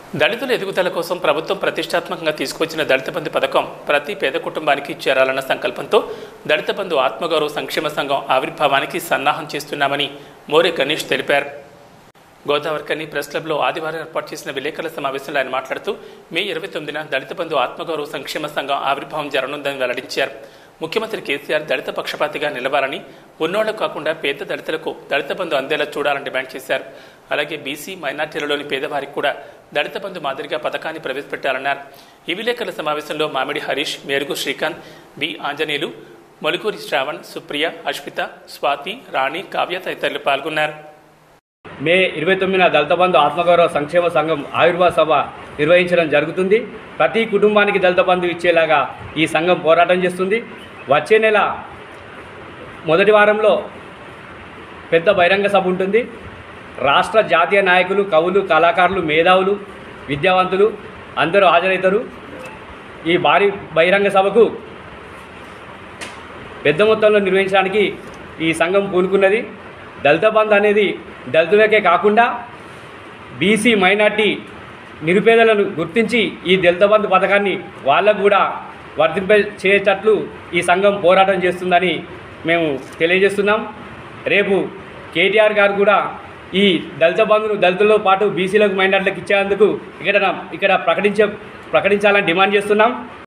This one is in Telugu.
దళితుల ఎదుగుదల కోసం ప్రభుత్వం ప్రతిష్టాత్మకంగా తీసుకొచ్చిన దళిత బంధు పథకం ప్రతి పేద కుటుంబానికి చేరాలన్న సంకల్పంతో దళిత బంధు ఆత్మగౌరవ సంక్షేమ సంఘం ఆవిర్భావానికి సన్నాహం చేస్తున్నామని మోరే గణేష్ తెలిపారు గోదావరికని ప్రెస్ క్లబ్లో ఆదివారం ఏర్పాటు చేసిన విలేకరుల సమావేశంలో ఆయన మాట్లాడుతూ మే ఇరవై తొమ్మిదిన దళిత బంధు ఆత్మగౌరవ సంక్షేమ సంఘం ఆవిర్భావం జరగనుందని వెల్లడించారు ముఖ్యమంత్రి కేసీఆర్ దళిత పక్షపాతిగా నిలవాలని ఉన్నోళ్లకు కాకుండా పేద దళితులకు దళిత బంధు అందేలా చూడాలని డిమాండ్ చేశారు అలాగే బీసీ మైనార్టీలలోని పేదవారికి కూడా దళిత బంధు మాదిరిగా పథకాన్ని ప్రవేశపెట్టాలన్నారు ఈ విలేకరుల సమావేశంలో మామిడి హరీష్ మేరుగు శ్రీకాంత్ బి ఆంజనేయులు మొలుకూరి శ్రావణ్ సుప్రియ అశ్విత స్వాతి రాణి కావ్య తదితరులు పాల్గొన్నారు మే ఇరవై తొమ్మిదిన దళిత బంధు ఆత్మగౌరవ సంక్షేమ సంఘం ఆవిర్భావ సభ నిర్వహించడం జరుగుతుంది ప్రతి కుటుంబానికి దళిత బంధు ఇచ్చేలాగా ఈ సంఘం పోరాటం చేస్తుంది వచ్చే నెల మొదటి వారంలో పెద్ద బహిరంగ సభ ఉంటుంది రాష్ట్ర జాతీయ నాయకులు కవులు కళాకారులు మేధావులు విద్యావంతులు అందరూ హాజరవుతారు ఈ భారీ బహిరంగ సభకు పెద్ద మొత్తంలో నిర్వహించడానికి ఈ సంఘం పూనుకున్నది దళిత బంధు అనేది దళితులకే కాకుండా బీసీ మైనార్టీ నిరుపేదలను గుర్తించి ఈ దళిత బంధు పథకాన్ని వాళ్ళకు కూడా వర్తింప చేసేటట్లు ఈ సంఘం పోరాటం చేస్తుందని మేము తెలియజేస్తున్నాం రేపు కేటీఆర్ గారు కూడా ఈ దళిత బంధును దళితులతో పాటు బీసీలకు మైనార్టీలకు ఇచ్చేందుకు ఇక్కడ ఇక్కడ ప్రకటించ ప్రకటించాలని డిమాండ్ చేస్తున్నాం